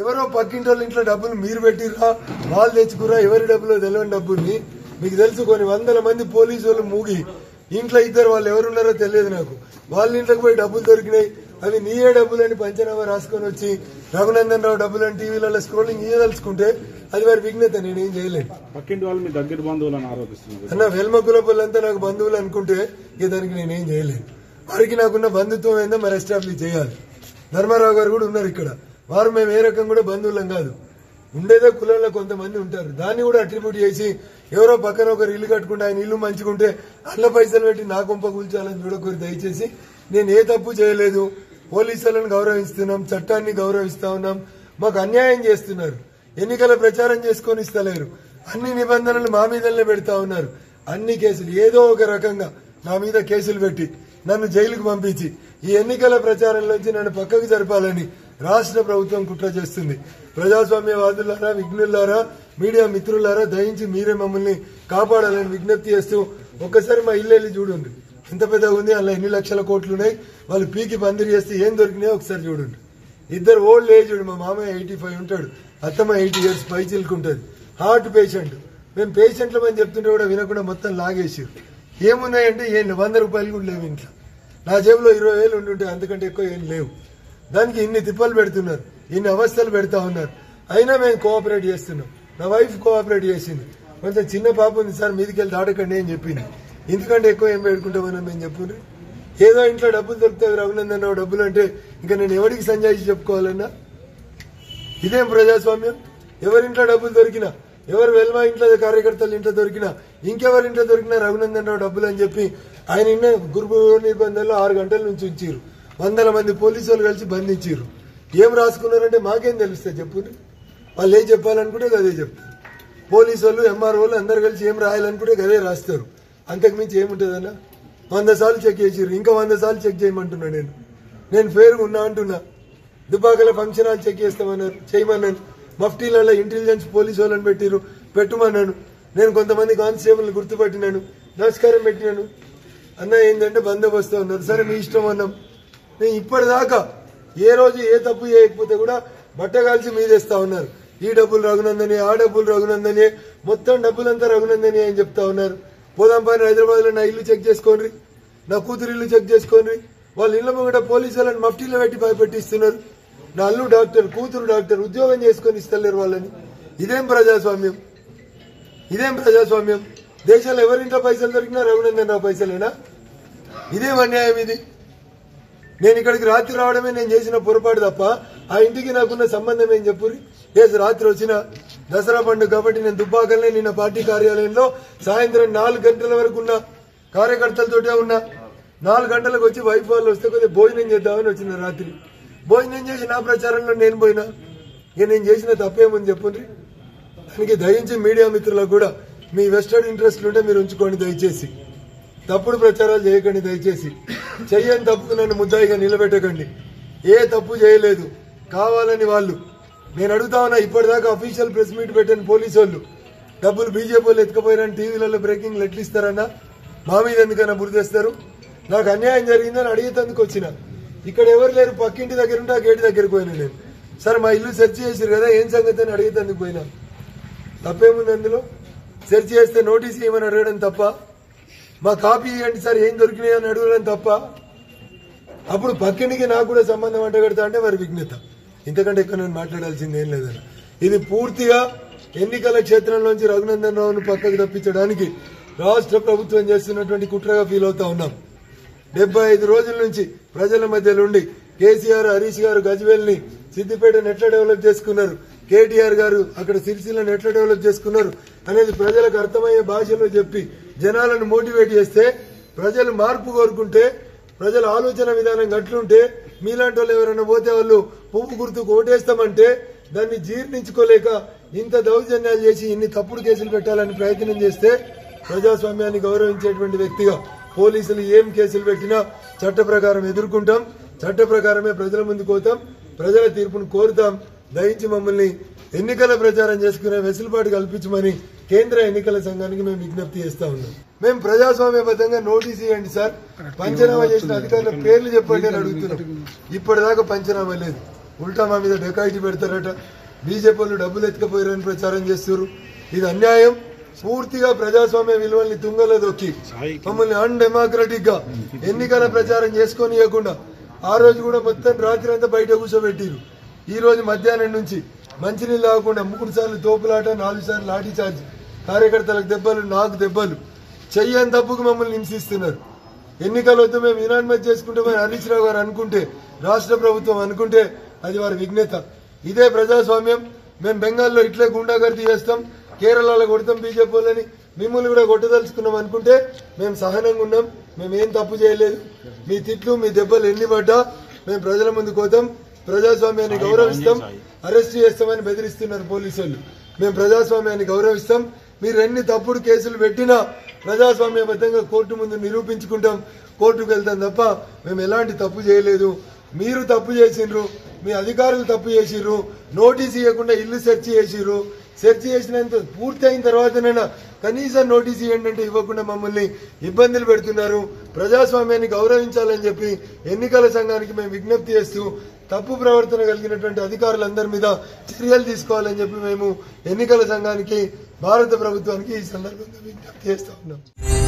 ఎవరో పక్కింటి వాళ్ళ ఇంట్లో డబ్బులు మీరు పెట్టిర్రా వాళ్ళు తెచ్చుకురా ఎవరి డబ్బులో తెలియని డబ్బుల్ని మీకు తెలుసు కొన్ని వందల మంది పోలీసు వాళ్ళు మూగి ఇంట్లో ఇద్దరు వాళ్ళు ఎవరున్నారో తెలియదు నాకు వాళ్ళ ఇంట్లోకి పోయి డబ్బులు దొరికినాయి అవి నీయే డబ్బులు అని పంచనామా రాసుకొని వచ్చి రఘునందన్ రావు డబ్బులు అని టీవీలలో స్క్రోలింగ్ ఇయ్యదలుచుకుంటే అది వారి విఘ్నత నేనేం చేయలేను పక్కింటి వాళ్ళు మీ దగ్గర బంధువులను ఆరోపిస్తున్నారు అన్న వెల్మ కులపులంతా నాకు బంధువులు అనుకుంటే ఇక దానికి నేనేం చేయలేను వారికి నాకున్న బంధుత్వం ఏందో మరి ఎస్టాబ్లిష్ చేయాలి ధర్మారావు గారు కూడా ఉన్నారు ఇక్కడ వారు మేము ఏ రకం కూడా బంధువులం కాదు ఉండేదే కులంలో కొంతమంది ఉంటారు దాన్ని కూడా అట్రిబ్యూట్ చేసి ఎవరో పక్కన ఒకరు ఇల్లు కట్టుకుంటే ఆయన ఇల్లు మంచుకుంటే అల్ల పైసలు పెట్టి నా కొంప కూల్చాలని చూడకూరి దయచేసి నేను ఏ తప్పు చేయలేదు పోలీసులను గౌరవిస్తున్నాం చట్టాన్ని గౌరవిస్తా ఉన్నాం మాకు అన్యాయం చేస్తున్నారు ఎన్నికల ప్రచారం చేసుకొని ఇస్తలేరు అన్ని నిబంధనలు మా మీదనే పెడతా ఉన్నారు అన్ని కేసులు ఏదో ఒక రకంగా నా మీద కేసులు పెట్టి నన్ను జైలుకు పంపించి ఈ ఎన్నికల ప్రచారంలోంచి నన్ను పక్కకు జరపాలని రాష్ట్ర ప్రభుత్వం కుట్ర చేస్తుంది ప్రజాస్వామ్యవాదులారా విఘ్నులారా మీడియా మిత్రులారా దయించి మీరే మమ్మల్ని కాపాడాలని విజ్ఞప్తి చేస్తూ ఒక్కసారి మా ఇల్లు వెళ్ళి చూడండి ఎంత పెద్దగా ఉంది అలా ఎన్ని లక్షల కోట్లు ఉన్నాయి వాళ్ళు పీకి పందిరి చేస్తే ఏం దొరికినాయో ఒకసారి చూడండి ఇద్దరు ఓల్డ్ ఏజ్ మా మామయ్య ఎయిటీ ఫైవ్ ఉంటాడు అత్తమ్మ ఎయిటీ ఇయర్స్ పై చిలుకుంటుంది హార్ట్ పేషెంట్ మేము పేషెంట్లు అని చెప్తుంటే కూడా వినకుండా మొత్తం లాగేసారు ఏమున్నాయంటే ఏం లేవు. వంద రూపాయలు కూడా లేవు ఇంట్లో నా జేబులో ఇరవై వేలు ఉంటుంటే అంతకంటే ఎక్కువ ఏం లేవు దానికి ఇన్ని తిప్పలు పెడుతున్నారు ఇన్ని అవస్థలు పెడతా ఉన్నారు అయినా మేము కోఆపరేట్ చేస్తున్నాం నా వైఫ్ కోఆపరేట్ చేసింది కొంచెం చిన్న పాప ఉంది సార్ మీదికి వెళ్ళి దాటకండి అని చెప్పింది ఇంతకంటే ఎక్కువ ఏం పెట్టుకుంటామని మేము చెప్పుండ్రి ఏదో ఇంట్లో డబ్బులు దొరుకుతాయి రఘునందన్ రావు డబ్బులు అంటే ఇంకా నేను ఎవరికి సంజాయిషి చెప్పుకోవాలన్నా ఇదేం ప్రజాస్వామ్యం ఎవరింట్లో డబ్బులు దొరికినా ఎవరు వెల్మా ఇంట్లో కార్యకర్తలు ఇంట్లో దొరికినా ఇంకెవరి ఇంట్లో దొరికినా రఘునందన్ రావు డబ్బులు అని చెప్పి ఆయన ఇన్న గురు నిర్బంధంలో ఆరు గంటల నుంచి ఉంచారు వందల మంది పోలీసులు కలిసి బంధించారు ఏం రాసుకున్నారంటే మాకేం తెలుస్తుంది చెప్పుని వాళ్ళు ఏం చెప్పాలనుకుంటే అదే చెప్తారు పోలీసు వాళ్ళు ఎంఆర్ఓలు అందరు కలిసి ఏం రాయాలనుకుంటే అదే రాస్తారు అంతకుమించి ఏముంటుందన్నా వంద సార్లు చెక్ చేసిర్రు ఇంకా వంద సార్లు చెక్ చేయమంటున్నా నేను నేను ఫేర్గా ఉన్నా అంటున్నా దుబాకల ఫంక్షన్ హాల్ చెక్ చేస్తామన్నారు చేయమన్నాను మఫ్టీలలో ఇంటెలిజెన్స్ పోలీసు వాళ్ళని పెట్టిరు పెట్టుమన్నాను నేను కొంతమంది కానిస్టేబుల్ గుర్తుపట్టినాను నమస్కారం పెట్టినాను అన్న ఏంటంటే బందోబస్తు ఉన్నారు సరే మీ ఇష్టం అన్నాం నేను ఇప్పటిదాకా ఏ రోజు ఏ తప్పు చేయకపోతే కూడా బట్ట కాల్చి మీదేస్తా ఉన్నారు ఈ డబ్బులు రఘునందని ఆ డబ్బులు రఘునందని మొత్తం డబ్బులంతా రఘునందని అని చెప్తా ఉన్నారు పోదాం పని హైదరాబాద్ లో నా ఇల్లు చెక్ చేసుకోండి నా కూతురు ఇల్లు చెక్ చేసుకోండి వాళ్ళ ఇళ్ళ ముంగట పోలీసు వాళ్ళని మఫ్టీలో పెట్టి భయపెట్టిస్తున్నారు నా అల్లు డాక్టర్ కూతురు డాక్టర్ ఉద్యోగం చేసుకొని ఇస్తలేరు వాళ్ళని ఇదేం ప్రజాస్వామ్యం ఇదేం ప్రజాస్వామ్యం దేశంలో ఎవరింట్లో పైసలు దొరికినా రఘునందన్ రావు పైసలేనా ఇదేం అన్యాయం ఇది నేను ఇక్కడికి రాత్రి రావడమే నేను చేసిన పొరపాటు తప్ప ఆ ఇంటికి నాకున్న సంబంధం ఏం చెప్పురి ఏసు రాత్రి వచ్చిన దసరా పండుగ కాబట్టి నేను దుబ్బాకల్నే నిన్న పార్టీ కార్యాలయంలో సాయంత్రం నాలుగు గంటల వరకు ఉన్నా కార్యకర్తలతోటే ఉన్నా నాలుగు గంటలకు వచ్చి వైఫ్ వాళ్ళు వస్తే కొద్దిగా భోజనం చేద్దామని వచ్చిన రాత్రి భోజనం చేసి నా ప్రచారంలో నేను పోయినా ఇక నేను చేసిన తప్పేమని చెప్పుండ్రి దానికి దయించి మీడియా మిత్రులకు కూడా మీ వెస్టర్న్ ఇంట్రెస్ట్ ఉంటే మీరు ఉంచుకోండి దయచేసి తప్పుడు ప్రచారాలు చేయకండి దయచేసి చెయ్యని తప్పుకు నన్ను ముద్దాయిగా నిలబెట్టకండి ఏ తప్పు చేయలేదు కావాలని వాళ్ళు నేను అడుగుతా ఉన్నా ఇప్పటిదాకా అఫీషియల్ ప్రెస్ మీట్ పెట్టిన పోలీసు వాళ్ళు డబ్బులు బీజేపీ వాళ్ళు ఎత్తుకుపోయారని టీవీలలో బ్రేకింగ్ ఎట్లు ఇస్తారన్నా మా మీద ఎందుకన్నా బురిదేస్తారు నాకు అన్యాయం జరిగిందని అడిగేందుకు వచ్చిన ఇక్కడ ఎవరు లేరు పక్కింటి దగ్గర ఉంటే ఆ గేట్ దగ్గరికి పోయినా నేను సార్ మా ఇల్లు సెర్చ్ చేసారు కదా ఏం సంగతి అని అడిగేందుకు పోయినా తప్పేముంది అందులో సెర్చ్ చేస్తే నోటీస్ ఇవ్వమని అడగడం తప్ప మా కాపీ ఇవ్వండి సార్ ఏం దొరికినాయి అని అడగడం తప్ప అప్పుడు పక్కింటికి నాకు కూడా సంబంధం అంటగడతా అంటే వారి విఘ్నత ఇంతకంటే ఎక్కువ నేను మాట్లాడాల్సింది ఏం లేదన్న ఇది పూర్తిగా ఎన్నికల క్షేత్రంలోంచి రఘునందన్ రావును పక్కకు తప్పించడానికి రాష్ట్ర ప్రభుత్వం చేస్తున్నటువంటి కుట్రగా ఫీల్ అవుతా ఉన్నాం డెబ్బై ఐదు రోజుల నుంచి ప్రజల మధ్యలో ఉండి కేసీఆర్ హరీష్ గారు గజ్వేల్ని సిద్దిపేటను ఎట్లా డెవలప్ చేసుకున్నారు కేటీఆర్ గారు అక్కడ సిరిసిల్లను ఎట్లా డెవలప్ చేసుకున్నారు అనేది ప్రజలకు అర్థమయ్యే భాషలో చెప్పి జనాలను మోటివేట్ చేస్తే ప్రజలు మార్పు కోరుకుంటే ప్రజల ఆలోచన విధానం గట్లుంటే మీలాంటి వాళ్ళు ఎవరైనా పోతే వాళ్ళు పువ్వు గుర్తుకు ఓటేస్తామంటే దాన్ని జీర్ణించుకోలేక ఇంత దౌర్జన్యాలు చేసి ఇన్ని తప్పుడు కేసులు పెట్టాలని ప్రయత్నం చేస్తే ప్రజాస్వామ్యాన్ని గౌరవించేటువంటి వ్యక్తిగా పోలీసులు ఏం కేసులు పెట్టినా చట్ట ప్రకారం ఎదుర్కొంటాం చట్ట ప్రకారమే ప్రజల ముందుకు పోతాం ప్రజల తీర్పును కోరుతాం దయించి మమ్మల్ని ఎన్నికల ప్రచారం చేసుకునే వెసులుబాటు కల్పించమని కేంద్ర ఎన్నికల సంఘానికి మేము విజ్ఞప్తి చేస్తా ఉన్నాం మేము ప్రజాస్వామ్యబద్ధంగా నోటీస్ ఇవ్వండి సార్ పంచనామా చేసిన అధికారుల పేర్లు చెప్పండి అని అడుగుతున్నాం ఇప్పటిదాకా పంచనామా లేదు ఉల్టా మా మీద డెకాయిటీ పెడతారట బీజేపీ వాళ్ళు డబ్బులు ఎత్తుకపోయారని ప్రచారం చేస్తారు ఇది అన్యాయం పూర్తిగా ప్రజాస్వామ్య విలువల్ని తుంగలో దొక్కి మమ్మల్ని అన్ డెమోక్రటిక్ గా ఎన్నికల ప్రచారం చేసుకొని ఇవ్వకుండా ఆ రోజు కూడా మొత్తం రాత్రి అంతా బయట కూర్చోబెట్టిరు ఈ రోజు మధ్యాహ్నం నుంచి మంచినీళ్ళు తాగకుండా మూడు సార్లు తోపులాట నాలుగు సార్లు లాఠీ చార్జ్ కార్యకర్తలకు దెబ్బలు నాకు దెబ్బలు చెయ్యని తప్పుకు మమ్మల్ని హింసిస్తున్నారు ఎన్నికలు వద్దు మేము యునానిమస్ చేసుకుంటామని హరీష్ రావు గారు అనుకుంటే రాష్ట్ర ప్రభుత్వం అనుకుంటే అది వారి విఘ్నత ఇదే ప్రజాస్వామ్యం మేము బెంగాల్లో ఇట్లే గుండాగర్దీ చేస్తాం కేరళలో కొడతాం బీజేపీ వాళ్ళని మిమ్మల్ని కూడా కొట్టదలుచుకున్నాం అనుకుంటే మేము సహనంగా ఉన్నాం మేము ఏం తప్పు చేయలేదు మీ తిట్లు మీ దెబ్బలు ఎన్ని పడ్డా మేము ప్రజల ముందుకు పోతాం ప్రజాస్వామ్యాన్ని గౌరవిస్తాం అరెస్ట్ చేస్తామని బెదిరిస్తున్నారు పోలీసులు మేము ప్రజాస్వామ్యాన్ని గౌరవిస్తాం మీరు ఎన్ని తప్పుడు కేసులు పెట్టినా ప్రజాస్వామ్యబద్ధంగా కోర్టు ముందు నిరూపించుకుంటాం కోర్టుకు వెళ్తాం తప్ప మేము ఎలాంటి తప్పు చేయలేదు మీరు తప్పు చేసిండ్రు మీ అధికారులు తప్పు చేసిర్రు నోటీస్ ఇవ్వకుండా ఇల్లు సెర్చ్ చేసిర్రు సెర్చ్ చేసినంత పూర్తి అయిన తర్వాతనైనా కనీసం నోటీస్ ఇవ్వండి అంటే ఇవ్వకుండా మమ్మల్ని ఇబ్బందులు పెడుతున్నారు ప్రజాస్వామ్యాన్ని గౌరవించాలని చెప్పి ఎన్నికల సంఘానికి మేము విజ్ఞప్తి చేస్తూ తప్పు ప్రవర్తన కలిగినటువంటి అధికారులందరి మీద చర్యలు తీసుకోవాలని చెప్పి మేము ఎన్నికల సంఘానికి భారత ప్రభుత్వానికి ఈ సందర్భంగా విజ్ఞప్తి చేస్తా ఉన్నాం